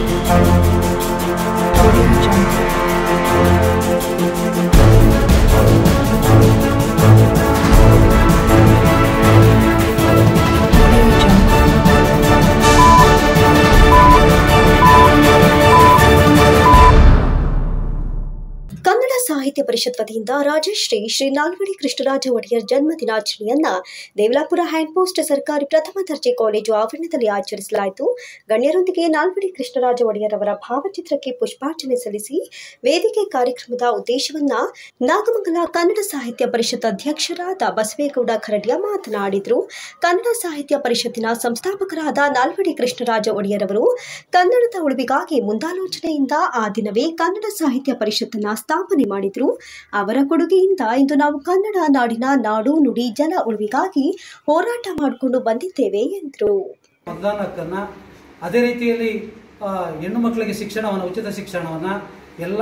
Audio Jungle. Audio Jungle. Kannada ಸಾಹಿತ್ಯ ಪರಿಷತ್ ವತಿಯಿಂದ ರಾಜಶ್ರೀ ಶ್ರೀ ನಾಲ್ವಡಿ ಕೃಷ್ಣರಾಜ ಒಡೆಯರ್ ಜನ್ಮ ದಿನಾಚರಣೆಯನ್ನ ದೇವಲಾಪುರ ಹ್ಯಾಂಡ್ ಪೋಸ್ಟ್ ಸರ್ಕಾರಿ ಪ್ರಥಮ ದರ್ಜೆ ಕಾಲೇಜು ಆವರಣದಲ್ಲಿ ಆಚರಿಸಲಾಯಿತು ಗಣ್ಯರೊಂದಿಗೆ ನಾಲ್ವಡಿ ಕೃಷ್ಣರಾಜ ಒಡೆಯರ್ ಅವರ ಭಾವಚಿತ್ರಕ್ಕೆ ಪುಷ್ಪಾರ್ಚನೆ ಸಲ್ಲಿಸಿ ವೇದಿಕೆ ಕಾರ್ಯಕ್ರಮದ ಉದ್ದೇಶವನ್ನ ನಾಗಮಂಗಲ ಕನ್ನಡ ಸಾಹಿತ್ಯ ಪರಿಷತ್ ಅಧ್ಯಕ್ಷರಾದ ಬಸವೇಗೌಡ ಖರಡ್ಯ ಮಾತನಾಡಿದರು ಕನ್ನಡ ಸಾಹಿತ್ಯ ಪರಿಷತ್ತಿನ ಸಂಸ್ಥಾಪಕರಾದ ನಾಲ್ವಡಿ ಕೃಷ್ಣರಾಜ ಒಡೆಯರ್ ಅವರು ಕನ್ನಡದ ಉಳಿವಿಗಾಗಿ ಮುಂದಾಲೋಚನೆಯಿಂದ ಆ ದಿನವೇ ಕನ್ನಡ ಸಾಹಿತ್ಯ ಪರಿಷತ್ತನ್ನ ಸ್ಥಾಪನೆ ಮಾಡಿದ್ರು ಅವರ ಕೊಡುಗೆಯಿಂದ ಇಂದು ನಾವು ಕನ್ನಡ ನಾಡಿನ ನಾಡು ನುಡಿ ಜಲ ಉಳಿವಿಗಾಗಿ ಹೋರಾಟ ಮಾಡಿಕೊಂಡು ಬಂದಿದ್ದೇವೆ ಎಂದರು ಮತದಾನ ಹಕ್ಕನ್ನು ಅದೇ ರೀತಿಯಲ್ಲಿ ಆ, ಹೆಣ್ಣು ಮಕ್ಕಳಿಗೆ ಶಿಕ್ಷಣವನ್ನು ಉಚಿತ ಶಿಕ್ಷಣವನ್ನು ಎಲ್ಲ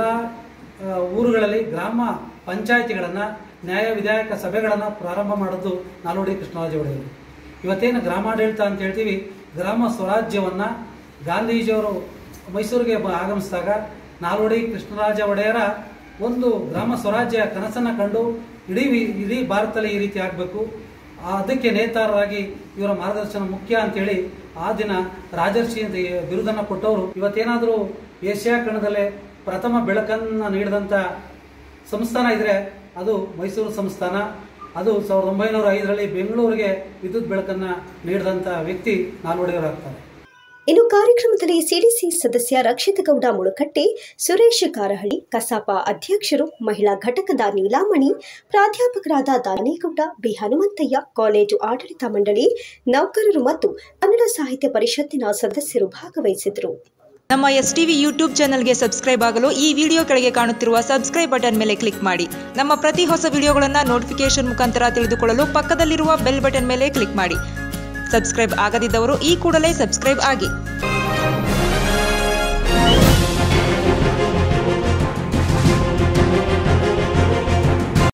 ಆ, ಊರುಗಳಲ್ಲಿ ಗ್ರಾಮ ಪಂಚಾಯಿತಿಗಳನ್ನು ನ್ಯಾಯ ವಿಧಾಯಕ ಸಭೆಗಳನ್ನು ಪ್ರಾರಂಭ ಮಾಡೋದು ನಾಲ್ವಡಿ ಕೃಷ್ಣರಾಜ ಒಡೆಯರು ಇವತ್ತೇನು ಗ್ರಾಮಾಡಳಿತ ಅಂತ ಹೇಳ್ತೀವಿ ಗ್ರಾಮ ಸ್ವರಾಜ್ಯವನ್ನು ಗಾಂಧೀಜಿಯವರು ಮೈಸೂರಿಗೆ ಬ- ಆಗಮಿಸಿದಾಗ ನಾಲ್ವಡಿ ಕೃಷ್ಣರಾಜ ಒಡೆಯರ ಒಂದು ಗ್ರಾಮ ಸ್ವರಾಜ್ಯ ಕನಸನ್ನು ಕಂಡು ಇಡೀ ವಿ- ಇಡೀ ಭಾರತದಲ್ಲಿ ಈ ರೀತಿ ಆಗಬೇಕು ಅದಕ್ಕೆ ನೇತಾರರಾಗಿ ಇವರ ಮಾರ್ಗದರ್ಶನ ಮುಖ್ಯ ಅಂತೇಳಿ ಆ ದಿನ ರಾಜರ್ಷಿ ಅಂತ ಈ ಬಿರುದನ್ನು ಕೊಟ್ಟವರು ಇವತ್ತೇನಾದರೂ ಏಷ್ಯಾ ಖಂಡದಲ್ಲೇ ಪ್ರಥಮ ಬೆಳಕನ್ನು ನೀಡಿದಂಥ ಸಂಸ್ಥಾನ ಇದ್ರೆ ಅದು ಮೈಸೂರು ಸಂಸ್ಥಾನ ಅದು ಸಾವಿರದ ಒಂಬೈನೂರ ಐದರಲ್ಲಿ ಬೆಂಗಳೂರಿಗೆ ವಿದ್ಯುತ್ ಬೆಳಕನ್ನು ನೀಡಿದಂಥ ವ್ಯಕ್ತಿ ನಾಲ್ವಡಿಯವರಾಗ್ತಾರೆ ಇನ್ನು ಕಾರ್ಯಕ್ರಮದಲ್ಲಿ ಸಿಡಿಸಿ ಸದಸ್ಯ ರಕ್ಷಿತಗೌಡ ಮುಳುಕಟ್ಟೆ ಸುರೇಶ್ ಕಾರಹಳ್ಳಿ ಕಸಾಪ ಅಧ್ಯಕ್ಷರು ಮಹಿಳಾ ಘಟಕದ ನೀಲಾಮಣಿ ಪ್ರಾಧ್ಯಾಪಕರಾದ ದಾನೇಗೌಡ ಬಿ ಹನುಮಂತಯ್ಯ ಕಾಲೇಜು ಆಡಳಿತ ಮಂಡಳಿ ನೌಕರರು ಮತ್ತು ಕನ್ನಡ ಸಾಹಿತ್ಯ ಪರಿಷತ್ತಿನ ಸದಸ್ಯರು ಭಾಗವಹಿಸಿದರು ನಮ್ಮ ಎಸ್ ಟಿವಿ ಯೂಟ್ಯೂಬ್ ಚಾನಲ್ಗೆ ಸಬ್ಸ್ಕ್ರೈಬ್ ಆಗಲು ಈ ವಿಡಿಯೋ ಕೆಳಗೆ ಕಾಣುತ್ತಿರುವ ಸಬ್ಸ್ಕ್ರೈಬ್ ಬಟನ್ ಮೇಲೆ ಕ್ಲಿಕ್ ಮಾಡಿ ನಮ್ಮ ಪ್ರತಿ ಹೊಸ ವಿಡಿಯೋಗಳನ್ನು ನೋಟಿಫಿಕೇಶನ್ ಮುಖಾಂತರ ತಿಳಿದುಕೊಳ್ಳಲು ಪಕ್ಕದಲ್ಲಿರುವ ಬೆಲ್ ಬಟನ್ ಮೇಲೆ ಕ್ಲಿಕ್ ಮಾಡಿ ಸಬ್ಸ್ಕ್ರೈಬ್ ಆಗದಿದ್ದವರು ಈ ಕೂಡಲೇ ಸಬ್ಸ್ಕ್ರೈಬ್ ಆಗಿ